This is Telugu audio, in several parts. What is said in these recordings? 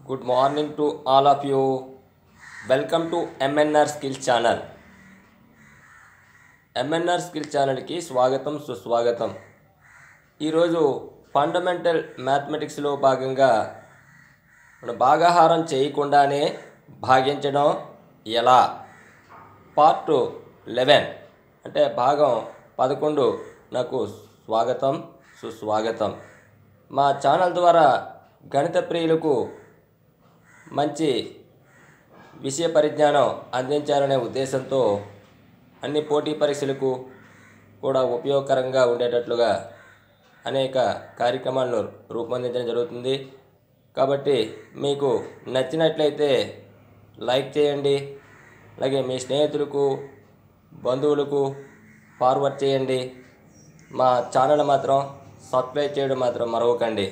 Good morning to all of you. Welcome to MNR Skills channel MNR skill ఛానల్కి స్వాగతం సుస్వాగతం ఈరోజు ఫండమెంటల్ మ్యాథమెటిక్స్లో భాగంగా మన భాగాహారం చేయకుండానే భాగించడం ఎలా పార్ట్ లెవెన్ అంటే భాగం పదకొండు నాకు స్వాగతం సుస్వాగతం మా ఛానల్ ద్వారా గణిత ప్రియులకు మంచి విషయ పరిజ్ఞానం అందించాలనే ఉద్దేశంతో అన్ని పోటీ పరీక్షలకు కూడా ఉపయోగకరంగా ఉండేటట్లుగా అనేక కార్యక్రమాలను రూపొందించడం జరుగుతుంది కాబట్టి మీకు నచ్చినట్లయితే లైక్ చేయండి అలాగే మీ స్నేహితులకు బంధువులకు ఫార్వర్డ్ చేయండి మా ఛానల్ మాత్రం సబ్స్క్రైబ్ చేయడం మాత్రం మరవకండి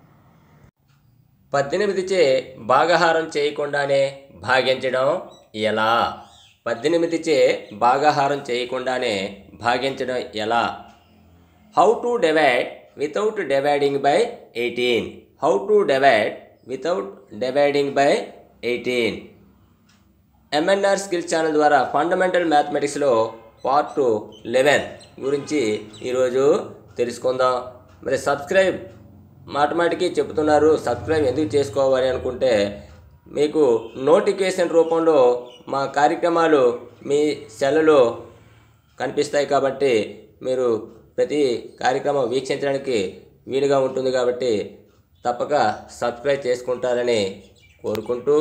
పద్దెనిమిదిచే భాగాహారం చేయకుండానే భాగించడం ఎలా పద్దెనిమిదిచే భాగాహారం చేయకుండానే భాగించడం ఎలా how to divide without dividing by eighteen how to divide without dividing by eighteen MNR skills channel ద్వారా ఫండమెంటల్ మ్యాథమెటిక్స్లో పార్ట్ లెవెన్ గురించి ఈరోజు తెలుసుకుందాం మరి సబ్స్క్రైబ్ మాట మాటికి చెప్తున్నారు సబ్స్క్రైబ్ ఎందుకు చేసుకోవాలి అనుకుంటే మీకు నోటిఫికేషన్ రూపంలో మా కార్యక్రమాలు మీ సెల్లో కనిపిస్తాయి కాబట్టి మీరు ప్రతి కార్యక్రమం వీక్షించడానికి వీలుగా ఉంటుంది కాబట్టి తప్పక సబ్స్క్రైబ్ చేసుకుంటారని కోరుకుంటూ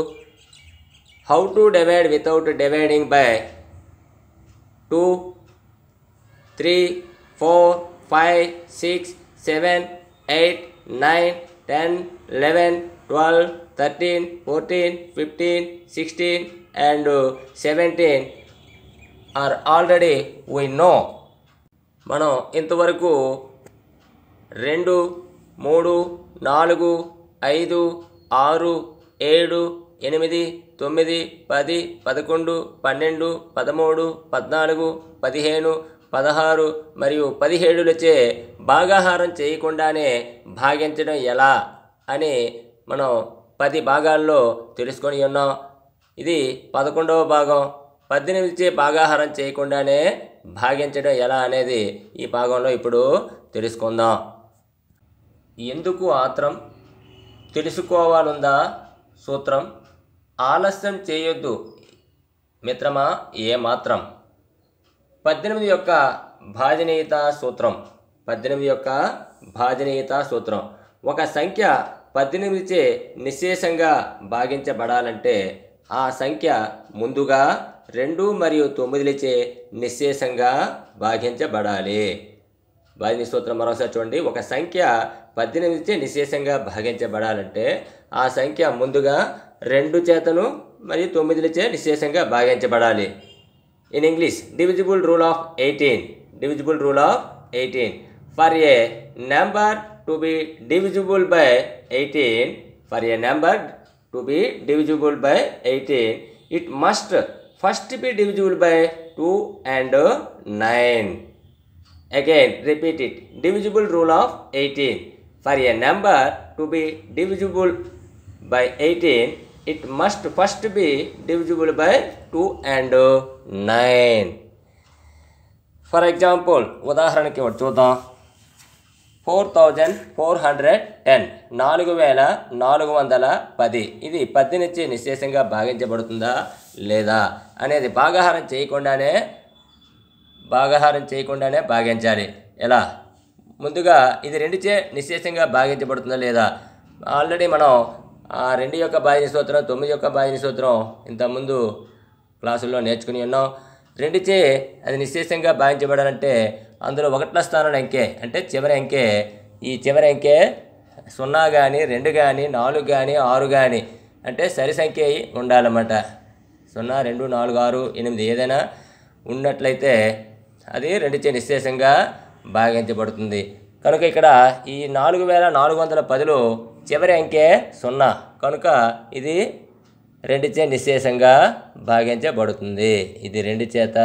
how to divide without dividing by two three four five six seven eight nine ten eleven twelve thirteen fourteen fifteen sixteen and seventeen or already we know మనం ఇంతవరకు రెండు మూడు నాలుగు ఐదు ఆరు ఏడు ఎనిమిది తొమ్మిది పది పదకొండు పన్నెండు పదమూడు పద్నాలుగు పదిహేను పదహారు మరియు పదిహేడులచే భాగాహారం చేయకుండానే భాగించడం ఎలా అని మనం పది భాగాల్లో తెలుసుకొని ఉన్నాం ఇది పదకొండవ భాగం పద్దెనిమిదిచే భాగాహారం చేయకుండానే భాగించడం ఎలా అనేది ఈ భాగంలో ఇప్పుడు తెలుసుకుందాం ఎందుకు ఆత్రం తెలుసుకోవాలుందా సూత్రం ఆలస్యం చేయొద్దు మిత్రమా ఏ మాత్రం పద్దెనిమిది యొక్క భాజనీయత సూత్రం పద్దెనిమిది యొక్క భాజనీయత సూత్రం ఒక సంఖ్య పద్దెనిమిదిచే నిశ్శేషంగా భాగించబడాలంటే ఆ సంఖ్య ముందుగా రెండు మరియు తొమ్మిదిలచే నిశ్శేషంగా భాగించబడాలి భాజనీ సూత్రం మరోసారి చూడండి ఒక సంఖ్య పద్దెనిమిదిచే నిశ్శేషంగా భాగించబడాలంటే ఆ సంఖ్య ముందుగా రెండు చేతను మరియు తొమ్మిదిలచే నిశ్శేషంగా భాగించబడాలి in English divisible rule of eighteen divisible rule of eighteen for a number to be divisible by eighteen for a number to be divisible by eighteen it must first be divisible by two and nine Again, repeat it. Divisible rule of 18. For a number to be divisible by 18, it must first be divisible by 2 and 9. For example ఉదాహరణకి ఒకటి చూద్దాం four thousand four hundred ten నాలుగు వేల నాలుగు వందల పది ఇది పద్దెనిమిది నిశ్శేషంగా భాగించబడుతుందా లేదా అనేది భాగాహారం చేయకుండానే భాగాహారం చేయకుండానే భాగించాలి ఎలా ముందుగా ఇది రెండుచే నిశ్శేషంగా భాగించబడుతుందా లేదా ఆల్రెడీ మనం ఆ రెండు యొక్క భాజని సూత్రం తొమ్మిది యొక్క భాజని సూత్రం ఇంతకుముందు క్లాసుల్లో నేర్చుకుని ఉన్నాం రెండుచే అది నిశ్శేషంగా భావించబడాలంటే అందులో ఒకట్ల స్థానంలో అంకె అంటే చివరి అంకె ఈ చివరి అంకె సున్నా కానీ రెండు కానీ నాలుగు కానీ ఆరు కానీ అంటే సరి సంఖ్య అయి ఉండాలన్నమాట సున్నా రెండు నాలుగు ఆరు ఎనిమిది ఏదైనా ఉన్నట్లయితే అది రెండుచే నిశ్శేషంగా భాగించబడుతుంది కనుక ఇక్కడ ఈ నాలుగు వేల నాలుగు వందల పదిలో చివరి అంకె సున్నా కనుక ఇది రెండుచే నిశ్శేషంగా భాగించబడుతుంది ఇది రెండు చేత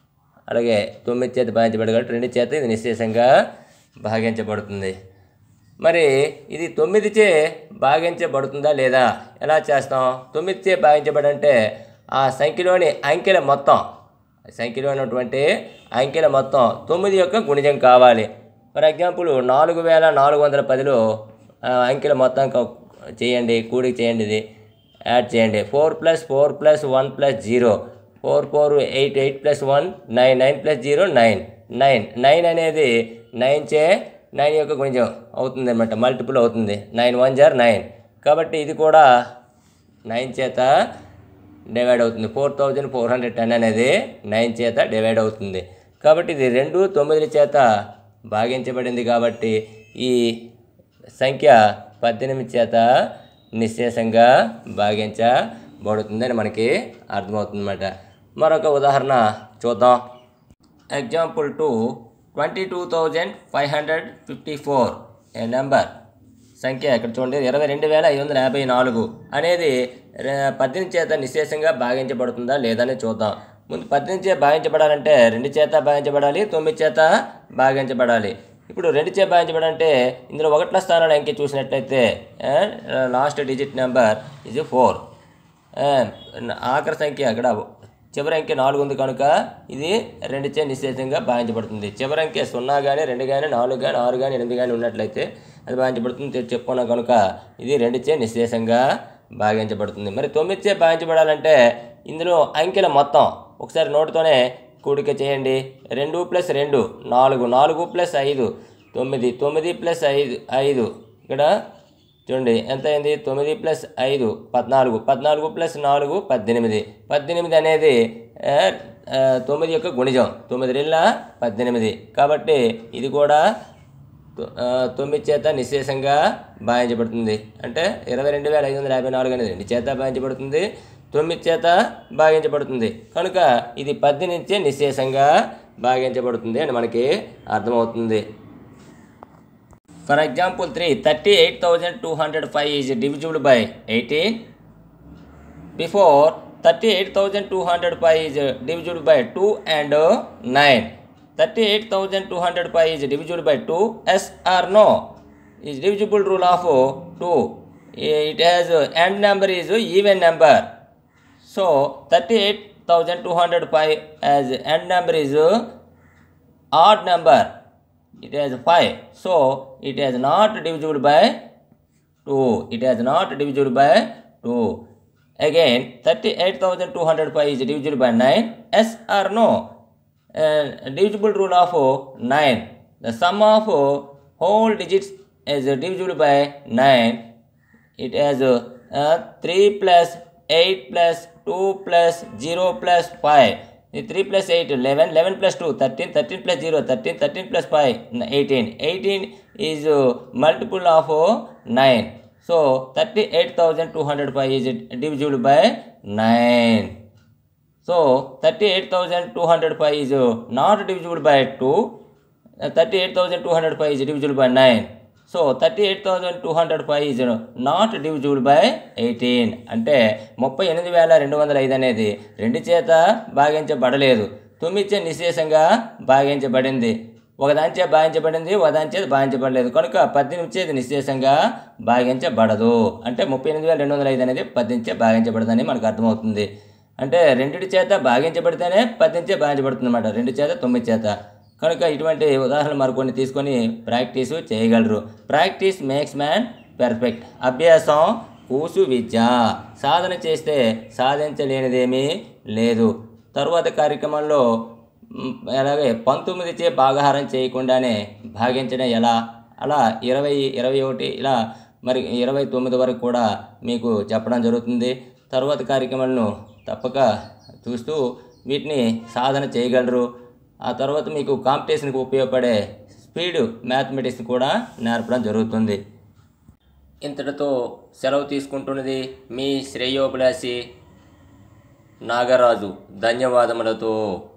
అలాగే తొమ్మిది చేత భాగించబడి కాబట్టి రెండు చేత ఇది నిశ్శేషంగా భాగించబడుతుంది మరి ఇది తొమ్మిదిచే భాగించబడుతుందా లేదా ఎలా చేస్తాం తొమ్మిదిచే భాగించబడంటే ఆ సంఖ్యలోని అంకెల మొత్తం సంఖ్యలో ఉన్నటువంటి అంకెల మొత్తం తొమ్మిది యొక్క గుణిజం కావాలి ఫర్ ఎగ్జాంపుల్ నాలుగు వేల నాలుగు వందల పదిలో ఆ, అంకెల మొత్తం క- చేయండి కూడిక చేయండి ఇది యాడ్ చేయండి four plus four plus one plus zero four four eight eight plus one nine nine plus zero nine nine nine అనేది నైన్ చే నైన్ యొక్క గుణిజం అవుతుంది అనమాట మల్టిపుల్ అవుతుంది నైన్ వన్ జార్ నైన్ కాబట్టి ఇది కూడా నైన్ చేత డివైడ్ అవుతుంది four thousand four hundred ten అనేది నైన్ చేత డివైడ్ అవుతుంది కాబట్టి ఇది రెండు తొమ్మిది చేత భాగించబడింది కాబట్టి ఈ సంఖ్య పద్దెనిమిది చేత నిశ్శేషంగా భాగించబడుతుందని మనకి అర్థమవుతుందన్నమాట మరొక ఉదాహరణ చూద్దాం example two twenty two thousand five hundred fifty four a number సంఖ్య ఇక్కడ చూడండి ఇరవై రెండు వేల ఐదు వందల యాభై నాలుగు అనేది రె- పద్దెనిమిది చేత నిశ్శేషంగా భాగించబడుతుందా లేదని చూద్దాం ముందు పద్దెనిమిది చేత భాగించబడాలంటే రెండు చేత భాగించబడాలి తొమ్మిది చేత భాగించబడాలి ఇప్పుడు రెండు చేత భాగించబడాలంటే ఇందులో ఒకట్ల స్థానాలు అంకె చూసినట్లయితే లాస్ట్ డిజిట్ నెంబర్ ఇది ఫోర్ ఆఖరి సంఖ్య అక్కడ చివరి అంకె నాలుగు ఉంది కనుక ఇది రెండు చే నిశ్చేతంగా భావించబడుతుంది చివరి అంకె సున్నా కానీ రెండు కానీ నాలుగు కానీ ఆరు కానీ ఎనిమిది కానీ ఉన్నట్లయితే అది భావించబడుతుంది తె- చెప్పుకున్నాం కనుక ఇది రెండు చే నిశ్శేషంగా భావించబడుతుంది మరి తొమ్మిది చే భావించబడాలంటే ఇందులో అంకెల మొత్తం ఒకసారి నోటితోనే కూడిక చేయండి రెండు ప్లస్ రెండు నాలుగు నాలుగు ప్లస్ ఐదు తొమ్మిది తొమ్మిది ప్లస్ ఐదు ఐదు ఇక్కడ చూడండి ఎంత అయింది తొమ్మిది ప్లస్ ఐదు పద్నాలుగు పద్నాలుగు ప్లస్ నాలుగు పద్దెనిమిది పద్దెనిమిది అనేది ఆ, ఆ, తొమ్మిది యొక్క గుణిజం తొమ్మిది రెళ్ళ పద్దెనిమిది కాబట్టి ఇది కూడా తొ- ఆ, తొమ్మిది చేత నిశ్శేషంగా భావించబడుతుంది అంటే ఇరవై రెండు వేల ఐదు వందల యాభై నాలుగు అనేది రెండు చేత భావించబడుతుంది తొమ్మిది చేత భాగించబడుతుంది కనుక ఇది పద్దెనిమిది నిశ్శేషంగా భాగించబడుతుంది అని మనకి అర్థమవుతుంది for example three thirty eight thousand two hundred five is divisible by eighteen before thirty eight thousand two hundred five is divisible by two and nine thirty eight thousand two hundred five is divisible by two yes or no is divisible rule of two it has end number is even number so thirty eight thousand two hundred five as end number is odd number it has 5 so it has not divisible by 2 it has not divisible by 2 again 38205 is divisible by 9 yes or no uh, divisible rule of 9 the sum of whole digits is divisible by 9 it has uh, 3 plus 8 plus 2 plus 0 plus 5 The 3 plus 8 11 11 plus 2 13 13 plus 0 13 13 plus 5 18 18 is uh, multiple of uh, 9 so 38205 is divisible by 9 so 38205 is uh, not divisible by 2 uh, 38205 is divisible by 9 so thirty eight thousand two hundred five is not divisible by eighteen అంటే ముప్పై ఎనిమిది వేల రెండు వందల ఐదు అనేది రెండు చేత భాగించబడలేదు తొమ్మిది చే నిశేషంగా భాగించబడింది ఒకదానిచే భాగించబడింది ఒకదాని చేత భాగించబడలేదు కనుక పద్దెనిమిది చేతి నిశేషంగా భాగించబడదు అంటే ముప్పై ఎనిమిది వేల రెండు వందల ఐదు అనేది పద్దెనిమిది చే భాగించబడదని మనకు అర్థమవుతుంది అంటే రెండిటి చేత భాగించబడితేనే పద్దెనిమిది చే భాగించబడుతుంది అనమాట రెండు చేత తొమ్మిది చేత కనుక ఇటువంటి ఉదాహరణలు మరికొన్ని తీసుకొని ప్రాక్టీస్ చేయగలరు ప్రాక్టీస్ మేక్స్ మ్యాన్ పెర్ఫెక్ట్ అభ్యాసం కూసు విద్య సాధన చేస్తే సాధించలేనిదేమీ లేదు తరువాత కార్యక్రమంలో మ్, అలాగే పంతొమ్మిది చే భాగాహారం చేయకుండానే భాగించడం ఎలా అలా ఇరవై ఇరవై ఒకటి ఇలా మరి ఇరవై తొమ్మిది వరకు కూడా మీకు చెప్పడం జరుగుతుంది తరువాత కార్యక్రమాలను తప్పక చూస్తూ వీటిని సాధన చేయగలరు ఆ తర్వాత మీకు కాంపిటీషన్కి ఉపయోగపడే స్పీడ్ మ్యాథమెటిక్స్ కూడా నేర్పడం జరుగుతుంది ఇంతటితో సెలవు తీసుకుంటున్నది మీ శ్రేయోభిలాషి నాగరాజు ధన్యవాదములతో